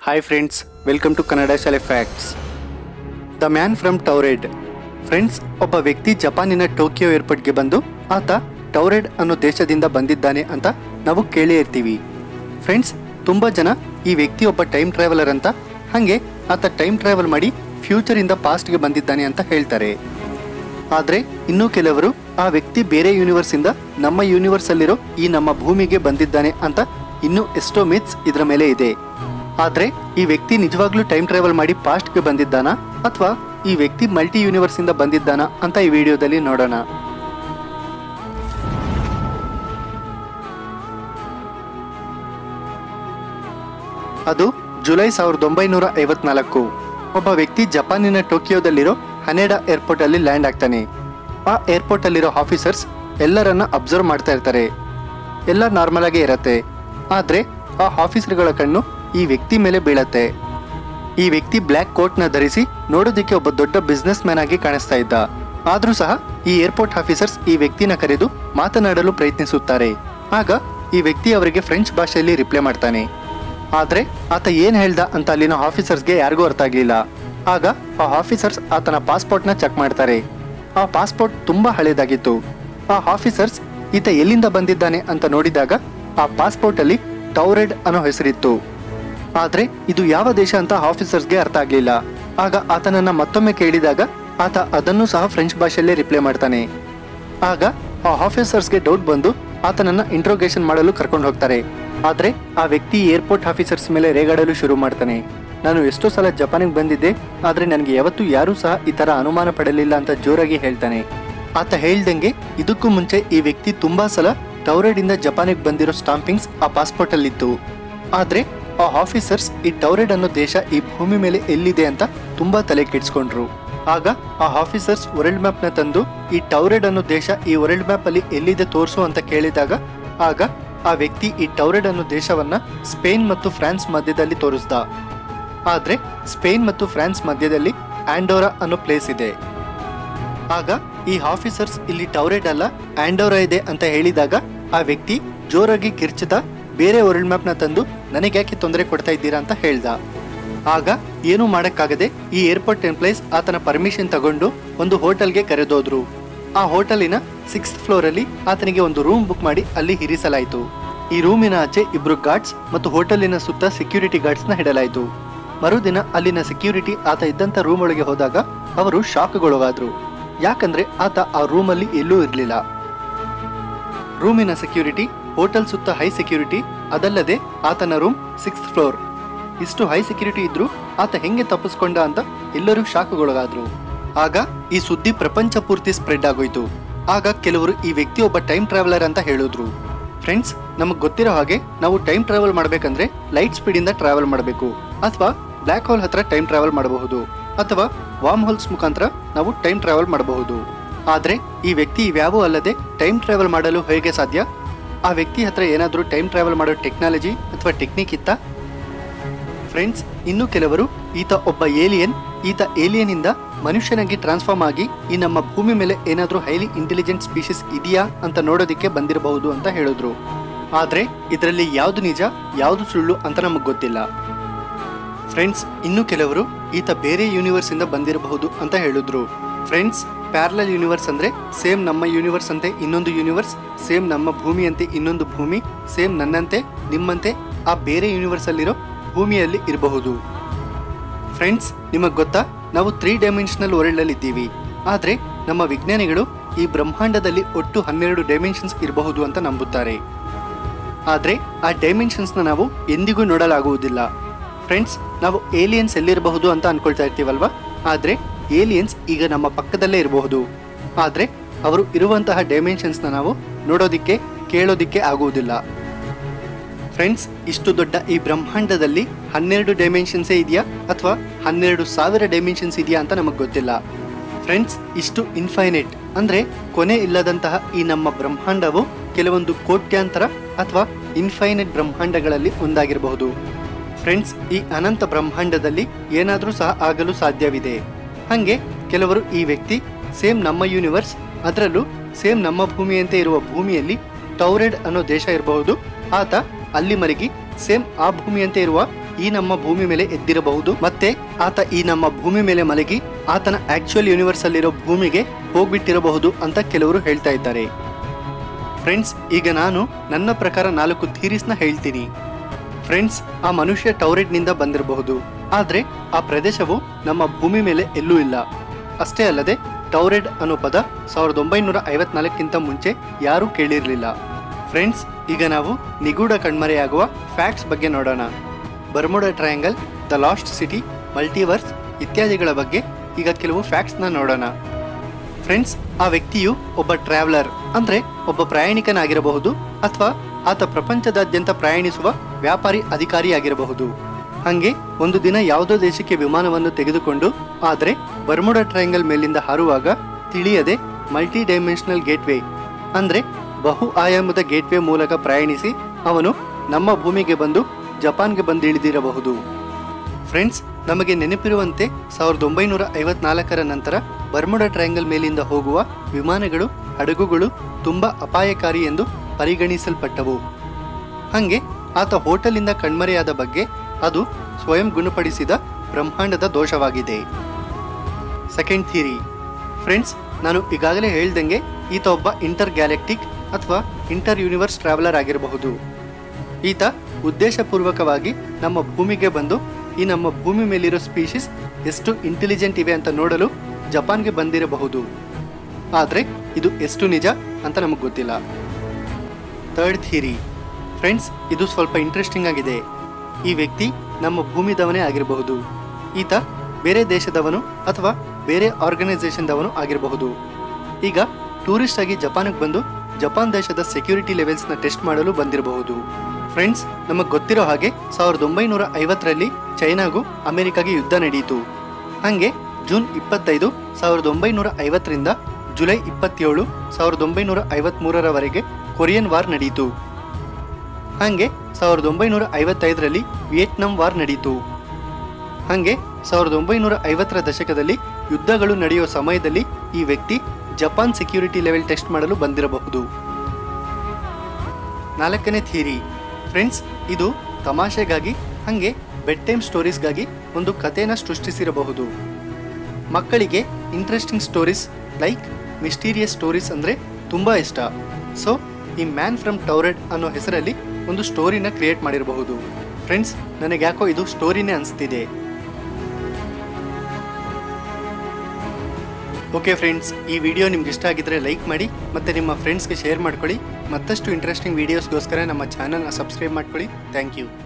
hi friends welcome to Kannada ಶಾಲೆ facts the man from Taured friends ಒಬ್ಬ ವ್ಯಕ್ತಿ ಜಪಾನಿನ ಟೋಕಿಯೋ ಏರ್ಪೋರ್ಟ್ಗೆ ಬಂದು ಆತ ಟೌರೆಡ್ ಅನ್ನೋ ದೇಶದಿಂದ ಬಂದಿದ್ದಾನೆ ಅಂತ ನಾವು ಕೇಳೇ ಇರ್ತೀವಿ ಫ್ರೆಂಡ್ಸ್ ತುಂಬ ಜನ ಈ ವ್ಯಕ್ತಿ ಒಬ್ಬ ಟೈಮ್ ಟ್ರಾವೆಲರ್ ಅಂತ ಹಾಗೆ ಆತ ಟೈಮ್ ಟ್ರಾವೆಲ್ ಮಾಡಿ ಫ್ಯೂಚರಿಂದ ಪಾಸ್ಟ್ಗೆ ಬಂದಿದ್ದಾನೆ ಅಂತ ಹೇಳ್ತಾರೆ ಆದರೆ ಇನ್ನೂ ಕೆಲವರು ಆ ವ್ಯಕ್ತಿ ಬೇರೆ ಯೂನಿವರ್ಸ್ ಇಂದ ನಮ್ಮ ಯೂನಿವರ್ಸ್ ಅಲ್ಲಿರೋ ಈ ನಮ್ಮ ಭೂಮಿಗೆ ಬಂದಿದ್ದಾನೆ ಅಂತ ಇನ್ನೂ ಎಷ್ಟೋ ಮಿತ್ಸ್ ಇದರ ಮೇಲೆ ಇದೆ ಆದ್ರೆ ಈ ವ್ಯಕ್ತಿ ನಿಜವಾಗ್ಲೂ ಟೈಮ್ ಟ್ರಾವೆಲ್ ಮಾಡಿ ಪಾಸ್ಟ್ಗೆ ಬಂದಿದ್ದಾನಾ ಅಥವಾ ಈ ವ್ಯಕ್ತಿ ಮಲ್ಟಿ ಯೂನಿವರ್ಸ್ ಇಂದ ಬಂದಿದ್ದಾನಾ ಅಂತ ಈ ವಿಡಿಯೋದಲ್ಲಿ ನೋಡೋಣ ಅದು ಜುಲೈ ಸಾವಿರದ ಒಂಬೈನೂರ ಐವತ್ನಾಲ್ಕು ಒಬ್ಬ ವ್ಯಕ್ತಿ ಜಪಾನಿನ ಟೋಕಿಯೋದಲ್ಲಿರೋ ಹನೆಡಾ ಏರ್ಪೋರ್ಟ್ ಅಲ್ಲಿ ಲ್ಯಾಂಡ್ ಆಗ್ತಾನೆ ಆ ಏರ್ಪೋರ್ಟ್ ಅಲ್ಲಿರೋ ಆಫೀಸರ್ಸ್ ಎಲ್ಲರನ್ನ ಅಬ್ಸರ್ವ್ ಮಾಡ್ತಾ ಇರ್ತಾರೆ ಎಲ್ಲ ನಾರ್ಮಲ್ ಆಗೇ ಇರತ್ತೆ ಆದ್ರೆ ಆ ಆಫೀಸರ್ಗಳ ಕಣ್ಣು ಈ ವ್ಯಕ್ತಿ ಮೇಲೆ ಬೀಳತ್ತೆ ಈ ವ್ಯಕ್ತಿ ಬ್ಲ್ಯಾಕ್ ಕೋಟ್ ನ ಧರಿಸಿ ನೋಡೋದಕ್ಕೆ ಒಬ್ಬ ದೊಡ್ಡ ಬಿಸ್ನೆಸ್ ಮ್ಯಾನ್ ಆಗಿ ಕಾಣಿಸ್ತಾ ಇದ್ದ ಆದ್ರೂ ಸಹ ಈ ಏರ್ಪೋರ್ಟ್ ಆಫೀಸರ್ಸ್ ಈ ವ್ಯಕ್ತಿನ ಕರೆದು ಮಾತನಾಡಲು ಪ್ರಯತ್ನಿಸುತ್ತಾರೆ ಆಗ ಈ ವ್ಯಕ್ತಿ ಅವರಿಗೆ ಫ್ರೆಂಚ್ ಭಾಷೆಯಲ್ಲಿ ರಿಪ್ಲೈ ಮಾಡ್ತಾನೆ ಆದ್ರೆ ಆತ ಏನ್ ಹೇಳ್ದ ಅಂತ ಅಲ್ಲಿನ ಆಫೀಸರ್ಸ್ಗೆ ಯಾರಿಗೂ ಅರ್ಥ ಆಗ್ಲಿಲ್ಲ ಆಗ ಆ ಆಫೀಸರ್ಸ್ ಆತನ ಪಾಸ್ಪೋರ್ಟ್ ನ ಚೆಕ್ ಮಾಡ್ತಾರೆ ಆ ಪಾಸ್ಪೋರ್ಟ್ ತುಂಬಾ ಹಳೇದಾಗಿತ್ತು ಆ ಆಫೀಸರ್ಸ್ ಈತ ಎಲ್ಲಿಂದ ಬಂದಿದ್ದಾನೆ ಅಂತ ನೋಡಿದಾಗ ಆ ಪಾಸ್ಪೋರ್ಟ್ ಅಲ್ಲಿ ಟೌರೆಡ್ ಅನ್ನೋ ಹೆಸರಿತ್ತು ಆದ್ರೆ ಇದು ಯಾವ ದೇಶ ಅಂತ ಆಫೀಸರ್ಸ್ಗೆ ಅರ್ಥ ಆಗ್ಲಿಲ್ಲ ಆಗ ಆತನನ್ನ ಮತ್ತೊಮ್ಮೆ ಕೇಳಿದಾಗ ಆತ ಅದನ್ನು ಸಹ ಫ್ರೆಂಚ್ ಭಾಷೆಯಲ್ಲೇ ರಿಪ್ಲೈ ಮಾಡ್ತಾನೆ ಆಗ ಆ ಆಫೀಸರ್ಸ್ಗೆ ಡೌಟ್ ಬಂದು ಆತನನ್ನ ಇಂಟ್ರೋಗೇಷನ್ ಮಾಡಲು ಕರ್ಕೊಂಡು ಹೋಗ್ತಾರೆ ಆದ್ರೆ ಆ ವ್ಯಕ್ತಿ ಏರ್ಪೋರ್ಟ್ ಆಫೀಸರ್ಸ್ ಮೇಲೆ ರೇಗಾಡಲು ಶುರು ಮಾಡ್ತಾನೆ ನಾನು ಎಷ್ಟೋ ಸಲ ಜಪಾನಿಗೆ ಬಂದಿದ್ದೆ ಆದ್ರೆ ನನಗೆ ಯಾವತ್ತೂ ಯಾರೂ ಸಹ ಈ ತರ ಅನುಮಾನ ಪಡಲಿಲ್ಲ ಅಂತ ಜೋರಾಗಿ ಹೇಳ್ತಾನೆ ಆತ ಹೇಳ್ದಂಗೆ ಇದಕ್ಕೂ ಮುಂಚೆ ಈ ವ್ಯಕ್ತಿ ತುಂಬಾ ಸಲ ಟೌರೆಡ್ ಇಂದ ಜಪಾನಿಗೆ ಬಂದಿರೋ ಸ್ಟಾಂಪಿಂಗ್ಸ್ ಆ ಪಾಸ್ಪೋರ್ಟ್ ಅಲ್ಲಿತ್ತು ಆದ್ರೆ ಆ ಆಫೀಸರ್ಸ್ ಈ ಟೌರೆಡ್ ಅನ್ನೋ ದೇಶ ಈ ಭೂಮಿ ಮೇಲೆ ಎಲ್ಲಿದೆ ಅಂತ ತುಂಬಾ ತಲೆ ಕೆಡಿಸ್ಕೊಂಡ್ರು ಆಗ ಆ ಆಫೀಸರ್ಸ್ ವರ್ಲ್ಡ್ ಮ್ಯಾಪ್ ನ ತಂದು ಈ ಟೌರೆಡ್ ಅನ್ನೋ ದೇಶ ಈ ವರ್ಲ್ಡ್ ಮ್ಯಾಪ್ ಅಲ್ಲಿ ಎಲ್ಲಿದೆ ತೋರಿಸು ಅಂತ ಕೇಳಿದಾಗ ಆಗ ಆ ವ್ಯಕ್ತಿ ಈ ಟೌರೆಡ್ ಅನ್ನೋ ದೇಶವನ್ನ ಸ್ಪೇನ್ ಮತ್ತು ಫ್ರಾನ್ಸ್ ಮಧ್ಯದಲ್ಲಿ ತೋರಿಸ್ದ ಆದ್ರೆ ಸ್ಪೇನ್ ಮತ್ತು ಫ್ರಾನ್ಸ್ ಮಧ್ಯದಲ್ಲಿ ಆಂಡೋರಾ ಅನ್ನೋ ಪ್ಲೇಸ್ ಇದೆ ಆಗ ಈ ಆಫೀಸರ್ಸ್ ಇಲ್ಲಿ ಟೌರೆಡ್ ಅಲ್ಲ ಆಂಡೋರಾ ಇದೆ ಅಂತ ಹೇಳಿದಾಗ ಆ ವ್ಯಕ್ತಿ ಜೋರಾಗಿ ಕಿರ್ಚಿದ ಬೇರೆ ವರ್ಲ್ಡ್ ಮ್ಯಾಪ್ ನ ತಂದು ನನಗೆ ಯಾಕೆ ತೊಂದರೆ ಕೊಡ್ತಾ ಇದ್ದೀರಾ ಅಂತ ಹೇಳ್ದ ಆಗ ಏನೂ ಮಾಡಕ್ಕಾಗದೆ ಈ ಏರ್ಪೋರ್ಟ್ ಎಂಪ್ಲಾಯ್ಸ್ ಆತನ ಪರ್ಮಿಷನ್ ತಗೊಂಡು ಒಂದು ಹೋಟೆಲ್ಗೆ ಕರೆದೋದ್ರು ಆ ಹೋಟೆಲಿನ ಸಿಕ್ಸ್ತ್ ಫ್ಲೋರ್ ಅಲ್ಲಿ ಆತನಿಗೆ ಒಂದು ರೂಮ್ ಬುಕ್ ಮಾಡಿ ಅಲ್ಲಿ ಇರಿಸಲಾಯಿತು ಈ ರೂಮಿನ ಆಚೆ ಇಬ್ರು ಗಾರ್ಡ್ಸ್ ಮತ್ತು ಹೋಟೆಲಿನ ಸುತ್ತ ಸೆಕ್ಯೂರಿಟಿ ಗಾರ್ಡ್ಸ್ ನ ಇಡಲಾಯಿತು ಮರುದಿನ ಅಲ್ಲಿನ ಸೆಕ್ಯೂರಿಟಿ ಆತ ಇದ್ದಂತ ರೂಮ್ ಒಳಗೆ ಹೋದಾಗ ಅವರು ಶಾಕ್ಗೊಳಗಾದ್ರು ಯಾಕಂದ್ರೆ ಆತ ಆ ರೂಮಲ್ಲಿ ಎಲ್ಲೂ ಇರಲಿಲ್ಲ ರೂಮಿನ ಸೆಕ್ಯೂರಿಟಿ ಹೋಟೆಲ್ ಸುತ್ತ ಹೈ ಸೆಕ್ಯೂರಿಟಿ ಅದಲ್ಲದೆ ಆತನ ರೂಮ್ ಸಿಕ್ಸ್ತ್ ಫ್ಲೋರ್ ಇಷ್ಟು ಹೈ ಸೆಕ್ಯೂರಿಟಿ ಇದ್ರು ಆತ ಹೆಂಗೆ ತಪ್ಪಿಸ್ಕೊಂಡ ಅಂತ ಎಲ್ಲರೂ ಶಾಕ್ಗೊಳಗಾದ್ರು ಆಗ ಈ ಸುದ್ದಿ ಪ್ರಪಂಚ ಪೂರ್ತಿ ಸ್ಪ್ರೆಡ್ ಆಗೋಯ್ತು ಆಗ ಕೆಲವರು ಈ ವ್ಯಕ್ತಿ ಒಬ್ಬ ಟೈಮ್ ಟ್ರಾವೆಲರ್ ಅಂತ ಹೇಳಿದ್ರು ಫ್ರೆಂಡ್ಸ್ ನಮಗ್ ಗೊತ್ತಿರೋ ಹಾಗೆ ನಾವು ಟೈಮ್ ಟ್ರಾವೆಲ್ ಮಾಡ್ಬೇಕಂದ್ರೆ ಲೈಟ್ ಸ್ಪೀಡ್ ಇಂದ ಟ್ರಾವೆಲ್ ಮಾಡಬೇಕು ಅಥವಾ ಬ್ಲ್ಯಾಕ್ ಹೋಲ್ ಹತ್ರ ಟೈಮ್ ಟ್ರಾವೆಲ್ ಮಾಡಬಹುದು ಅಥವಾ ವಾಮ್ ಹೋಲ್ಸ್ ಮುಖಾಂತರ ನಾವು ಟೈಮ್ ಟ್ರಾವೆಲ್ ಮಾಡಬಹುದು ಆದ್ರೆ ಈ ವ್ಯಕ್ತಿ ಇವ್ಯಾವೂ ಅಲ್ಲದೆ ಟೈಮ್ ಟ್ರಾವೆಲ್ ಮಾಡಲು ಹೇಗೆ ಸಾಧ್ಯ ಆ ವ್ಯಕ್ತಿ ಹತ್ರ ಏನಾದರೂ ಟೈಮ್ ಟ್ರಾವೆಲ್ ಮಾಡೋ ಟೆಕ್ನಾಲಜಿ ಅಥವಾ ಟೆಕ್ನಿಕ್ ಇತ್ತಾ ಫ್ರೆಂಡ್ಸ್ ಇನ್ನು ಕೆಲವರು ಈತ ಒಬ್ಬ ಏಲಿಯನ್ ಈತ ಏಲಿಯನ್ ಇಂದ ಮನುಷ್ಯನಾಗಿ ಟ್ರಾನ್ಸ್ಫಾರ್ಮ್ ಆಗಿ ಈ ನಮ್ಮ ಭೂಮಿ ಮೇಲೆ ಏನಾದರೂ ಹೈಲಿ ಇಂಟೆಲಿಜೆಂಟ್ ಸ್ಪೀಷೀಸ್ ಇದೆಯಾ ಅಂತ ನೋಡೋದಕ್ಕೆ ಬಂದಿರಬಹುದು ಅಂತ ಹೇಳಿದ್ರು ಆದ್ರೆ ಇದರಲ್ಲಿ ಯಾವುದು ನಿಜ ಯಾವುದು ಸುಳ್ಳು ಅಂತ ನಮಗೆ ಗೊತ್ತಿಲ್ಲ ಫ್ರೆಂಡ್ಸ್ ಇನ್ನು ಕೆಲವರು ಈತ ಬೇರೆ ಯೂನಿವರ್ಸ್ ಇಂದ ಬಂದಿರಬಹುದು ಅಂತ ಹೇಳಿದ್ರು ಫ್ರೆಂಡ್ಸ್ ಪ್ಯಾರಲಲ್ ಯೂನಿವರ್ಸ್ ಅಂದ್ರೆ ಸೇಮ್ ನಮ್ಮ ಯೂನಿವರ್ಸ್ ಅಂತೆ ಇನ್ನೊಂದು ಯೂನಿವರ್ಸ್ ಸೇಮ್ ನಮ್ಮ ಭೂಮಿಯಂತೆ ಇನ್ನೊಂದು ಭೂಮಿ ಸೇಮ್ ನನ್ನಂತೆ ನಿಮ್ಮಂತೆ ಆ ಬೇರೆ ಯೂನಿವರ್ಸ್ ಅಲ್ಲಿರೋ ಭೂಮಿಯಲ್ಲಿ ಇರಬಹುದು ಫ್ರೆಂಡ್ಸ್ ನಿಮಗೆ ಗೊತ್ತಾ ನಾವು ತ್ರೀ ಡೈಮೆನ್ಷನಲ್ ವರ್ಲ್ಡ್ ಅಲ್ಲಿ ಇದ್ದೀವಿ ಆದ್ರೆ ನಮ್ಮ ವಿಜ್ಞಾನಿಗಳು ಈ ಬ್ರಹ್ಮಾಂಡದಲ್ಲಿ ಒಟ್ಟು ಹನ್ನೆರಡು ಡೈಮೆನ್ಷನ್ಸ್ ಇರಬಹುದು ಅಂತ ನಂಬುತ್ತಾರೆ ಆದ್ರೆ ಆ ಡೈಮೆನ್ಷನ್ಸ್ನ ನಾವು ಎಂದಿಗೂ ನೋಡಲಾಗುವುದಿಲ್ಲ ಫ್ರೆಂಡ್ಸ್ ನಾವು ಏಲಿಯನ್ಸ್ ಎಲ್ಲಿರಬಹುದು ಅಂತ ಅನ್ಕೊಳ್ತಾ ಇರ್ತೀವಲ್ವಾ ಆದ್ರೆ ಏಲಿಯನ್ಸ್ ಈಗ ನಮ್ಮ ಪಕ್ಕದಲ್ಲೇ ಇರಬಹುದು ಆದ್ರೆ ಅವರು ಇರುವಂತಹ ಡೈಮೆನ್ಷನ್ಸ್ನ ನಾವು ನೋಡೋದಿಕ್ಕೆ ಕೇಳೋದಿಕ್ಕೆ ಆಗುವುದಿಲ್ಲ ಫ್ರೆಂಡ್ಸ್ ಇಷ್ಟು ದೊಡ್ಡ ಈ ಬ್ರಹ್ಮಾಂಡದಲ್ಲಿ ಹನ್ನೆರಡು ಡೈಮೆನ್ಷನ್ಸೇ ಇದೆಯಾ ಅಥವಾ ಹನ್ನೆರಡು ಸಾವಿರ ಡೈಮೆನ್ಷನ್ಸ್ ಇದೆಯಾ ಅಂತ ನಮಗೆ ಗೊತ್ತಿಲ್ಲ ಫ್ರೆಂಡ್ಸ್ ಇಷ್ಟು ಇನ್ಫೈನೈಟ್ ಅಂದ್ರೆ ಕೊನೆ ಇಲ್ಲದಂತಹ ಈ ನಮ್ಮ ಬ್ರಹ್ಮಾಂಡವು ಕೆಲವೊಂದು ಕೋಟ್ಯಾಂತರ ಅಥವಾ ಇನ್ಫೈನೈಟ್ ಬ್ರಹ್ಮಾಂಡಗಳಲ್ಲಿ ಒಂದಾಗಿರಬಹುದು ಫ್ರೆಂಡ್ಸ್ ಈ ಅನಂತ ಬ್ರಹ್ಮಾಂಡದಲ್ಲಿ ಏನಾದರೂ ಸಹ ಆಗಲು ಸಾಧ್ಯವಿದೆ ಹಾಗೆ ಕೆಲವರು ಈ ವ್ಯಕ್ತಿ ಸೇಮ್ ನಮ್ಮ ಯೂನಿವರ್ಸ್ ಅದರಲ್ಲೂ ಸೇಮ್ ನಮ್ಮ ಭೂಮಿಯಂತೆ ಇರುವ ಭೂಮಿಯಲ್ಲಿ ಟೌರೆಡ್ ಅನ್ನೋ ದೇಶ ಇರಬಹುದು ಆತ ಅಲ್ಲಿ ಮಲಗಿ ಸೇಮ್ ಆ ಭೂಮಿಯಂತೆ ಇರುವ ಈ ನಮ್ಮ ಭೂಮಿ ಮೇಲೆ ಎದ್ದಿರಬಹುದು ಮತ್ತೆ ಆತ ಈ ನಮ್ಮ ಭೂಮಿ ಮೇಲೆ ಮಲಗಿ ಆತನ ಆಕ್ಚುಯಲ್ ಯೂನಿವರ್ಸ್ ಅಲ್ಲಿರೋ ಭೂಮಿಗೆ ಹೋಗ್ಬಿಟ್ಟಿರಬಹುದು ಅಂತ ಕೆಲವರು ಹೇಳ್ತಾ ಇದ್ದಾರೆ ಫ್ರೆಂಡ್ಸ್ ಈಗ ನಾನು ನನ್ನ ಪ್ರಕಾರ ನಾಲ್ಕು ಥೀರೀಸ್ನ ಹೇಳ್ತೀನಿ ಫ್ರೆಂಡ್ಸ್ ಆ ಮನುಷ್ಯ ಟೌರೆಡ್ನಿಂದ ಬಂದಿರಬಹುದು ಆದ್ರೆ ಆ ಪ್ರದೇಶವು ನಮ್ಮ ಭೂಮಿ ಮೇಲೆ ಎಲ್ಲೂ ಇಲ್ಲ ಅಷ್ಟೇ ಅಲ್ಲದೆ ಟೌರೆಡ್ ಅನ್ನೋ ಪದ ಸಾವಿರದ ಒಂಬೈನೂರ ಐವತ್ನಾಲ್ಕಿಂತ ಮುಂಚೆ ಯಾರೂ ಕೇಳಿರಲಿಲ್ಲ ಫ್ರೆಂಡ್ಸ್ ಈಗ ನಾವು ನಿಗೂಢ ಕಣ್ಮರೆಯಾಗುವ ಫ್ಯಾಕ್ಟ್ಸ್ ಬಗ್ಗೆ ನೋಡೋಣ Bermuda triangle the lost city multiverse ಇತ್ಯಾದಿಗಳ ಬಗ್ಗೆ ಈಗ ಕೆಲವು ಫ್ಯಾಕ್ಟ್ಸ್ನ ನೋಡೋಣ ಫ್ರೆಂಡ್ಸ್ ಆ ವ್ಯಕ್ತಿಯು ಒಬ್ಬ ಟ್ರಾವೆಲರ್ ಅಂದ್ರೆ ಒಬ್ಬ ಪ್ರಯಾಣಿಕನಾಗಿರಬಹುದು ಅಥವಾ ಆತ ಪ್ರಪಂಚದಾದ್ಯಂತ ಪ್ರಯಾಣಿಸುವ ವ್ಯಾಪಾರಿ ಅಧಿಕಾರಿಯಾಗಿರಬಹುದು ಹಂಗೆ ಒಂದು ದಿನ ಯಾವುದೋ ದೇಶಕ್ಕೆ ವಿಮಾನವನ್ನು ತೆಗೆದುಕೊಂಡು ಆದ್ರೆ ಬರ್ಮುಡಾ ಟ್ರಯಾಂಗಲ್ ಮೇಲಿಂದ ಹಾರುವಾಗ ತಿಳಿಯದೆ ಮಲ್ಟಿ ಡೈಮೆನ್ಷನಲ್ ಗೇಟ್ವೇ ಅಂದ್ರೆ ಬಹು ಆಯಾಮದ ಗೇಟ್ವೇ ಮೂಲಕ ಪ್ರಯಾಣಿಸಿ ಅವನು ನಮ್ಮ ಭೂಮಿಗೆ ಬಂದು ಜಪಾನ್ಗೆ ಬಂದು ಇಳಿದಿರಬಹುದು ಫ್ರೆಂಡ್ಸ್ ನಮಗೆ ನೆನಪಿರುವಂತೆ ಸಾವಿರದ ಒಂಬೈನೂರ ಐವತ್ನಾಲ್ಕರ ನಂತರ ಬರ್ಮುಡಾ ಟ್ರಯಾಂಗಲ್ ಮೇಲಿಂದ ಹೋಗುವ ವಿಮಾನಗಳು ಹಡಗುಗಳು ತುಂಬಾ ಅಪಾಯಕಾರಿ ಎಂದು ಪರಿಗಣಿಸಲ್ಪಟ್ಟವು ಹಂಗೆ ಆತ ಹೋಟೆಲಿಂದ ಕಣ್ಮರೆಯಾದ ಬಗ್ಗೆ ಅದು ಸ್ವಯಂ ಗುಣಪಡಿಸಿದ ಬ್ರಹ್ಮಾಂಡದ ದೋಷವಾಗಿದೆ ಸೆಕೆಂಡ್ ಥಿಯರಿ ಫ್ರೆಂಡ್ಸ್ ನಾನು ಈಗಾಗಲೇ ಹೇಳ್ದಂಗೆ ಈತ ಒಬ್ಬ ಇಂಟರ್ ಗ್ಯಾಲೆಕ್ಟಿಕ್ ಅಥವಾ ಇಂಟರ್ ಯೂನಿವರ್ಸ್ ಟ್ರಾವೆಲರ್ ಆಗಿರಬಹುದು ಈತ ಉದ್ದೇಶಪೂರ್ವಕವಾಗಿ ನಮ್ಮ ಭೂಮಿಗೆ ಬಂದು ಈ ನಮ್ಮ ಭೂಮಿ ಮೇಲಿರೋ ಸ್ಪೀಶೀಸ್ ಎಷ್ಟು ಇಂಟೆಲಿಜೆಂಟ್ ಇವೆ ಅಂತ ನೋಡಲು ಜಪಾನ್ಗೆ ಬಂದಿರಬಹುದು ಆದರೆ ಇದು ಎಷ್ಟು ನಿಜ ಅಂತ ನಮಗೆ ಗೊತ್ತಿಲ್ಲ ಥರ್ಡ್ ಥಿಯರಿ ಫ್ರೆಂಡ್ಸ್ ಇದು ಸ್ವಲ್ಪ ಇಂಟ್ರೆಸ್ಟಿಂಗ್ ಆಗಿದೆ ಈ ವ್ಯಕ್ತಿ ನಮ್ಮ ಭೂಮಿದವನೇ ಆಗಿರಬಹುದು ಈತ ಬೇರೆ ದೇಶದವನು ಅಥವಾ ಬೇರೆ ಆರ್ಗನೈಸೇಷನ್ದವನು ಆಗಿರಬಹುದು ಈಗ ಟೂರಿಸ್ಟ್ ಆಗಿ ಜಪಾನ್ಗೆ ಬಂದು ಜಪಾನ್ ದೇಶದ ಸೆಕ್ಯೂರಿಟಿ ಲೆವೆಲ್ಸ್ನ ಟೆಸ್ಟ್ ಮಾಡಲು ಬಂದಿರಬಹುದು ಫ್ರೆಂಡ್ಸ್ ನಮಗೆ ಗೊತ್ತಿರೋ ಹಾಗೆ ಸಾವಿರದ ಒಂಬೈನೂರ ಐವತ್ತರಲ್ಲಿ ಚೈನಾಗೂ ಅಮೆರಿಕಾಗೆ ಯುದ್ಧ ನಡೆಯಿತು ಹಾಗೆ ಜೂನ್ ಇಪ್ಪತ್ತೈದು ಸಾವಿರದ ಒಂಬೈನೂರ ಐವತ್ತರಿಂದ ಜುಲೈ ಇಪ್ಪತ್ತೇಳು ಸಾವಿರದ ಒಂಬೈನೂರ ಐವತ್ಮೂರರವರೆಗೆ ಕೊರಿಯನ್ ವಾರ್ ನಡೆಯಿತು ಹಾಗೆ ಸಾವಿರದ ಒಂಬೈನೂರ ಐವತ್ತೈದರಲ್ಲಿ ವಿಯೆಟ್ನಾಂ ವಾರ್ ನಡೆಯಿತು ಹಾಗೆ ಸಾವಿರದ ಒಂಬೈನೂರ ಐವತ್ತರ ದಶಕದಲ್ಲಿ ಯುದ್ಧಗಳು ನಡೆಯುವ ಸಮಯದಲ್ಲಿ ಈ ವ್ಯಕ್ತಿ ಜಪಾನ್ ಸೆಕ್ಯೂರಿಟಿ ಲೆವೆಲ್ ಟೆಸ್ಟ್ ಮಾಡಲು ಬಂದಿರಬಹುದು ನಾಲ್ಕನೇ ಥಿಯರಿ ಫ್ರೆಂಡ್ಸ್ ಇದು ತಮಾಷೆಗಾಗಿ ಹಾಗೆ ಬೆಡ್ ಟೈಮ್ ಸ್ಟೋರೀಸ್ಗಾಗಿ ಒಂದು ಕಥೆನ ಸೃಷ್ಟಿಸಿರಬಹುದು ಮಕ್ಕಳಿಗೆ interesting stories like mysterious stories ಅಂದರೆ ತುಂಬ ಇಷ್ಟ ಸೊ ಈ ಮ್ಯಾನ್ ಫ್ರಮ್ ಟೌರೆಡ್ ಅನ್ನೋ ಹೆಸರಲ್ಲಿ ಒಂದು ಸ್ಟೋರಿನ ಕ್ರಿಯೇಟ್ ಮಾಡಿರಬಹುದು ಫ್ರೆಂಡ್ಸ್ ನನಗೆ ಯಾಕೋ ಇದು ಸ್ಟೋರಿನೇ ಅನಿಸ್ತಿದೆ ಓಕೆ ಫ್ರೆಂಡ್ಸ್ ಈ ವಿಡಿಯೋ ನಿಮ್ಗೆ ಇಷ್ಟ ಆಗಿದ್ರೆ ಲೈಕ್ ಮಾಡಿ ಮತ್ತು ನಿಮ್ಮ ಫ್ರೆಂಡ್ಸ್ಗೆ ಶೇರ್ ಮಾಡ್ಕೊಳ್ಳಿ ಮತ್ತಷ್ಟು ಇಂಟ್ರೆಸ್ಟಿಂಗ್ ವೀಡಿಯೋಸ್ಗೋಸ್ಕರ ನಮ್ಮ ಚಾನಲ್ನ ಸಬ್ಸ್ಕ್ರೈಬ್ ಮಾಡ್ಕೊಳ್ಳಿ ಥ್ಯಾಂಕ್ ಯು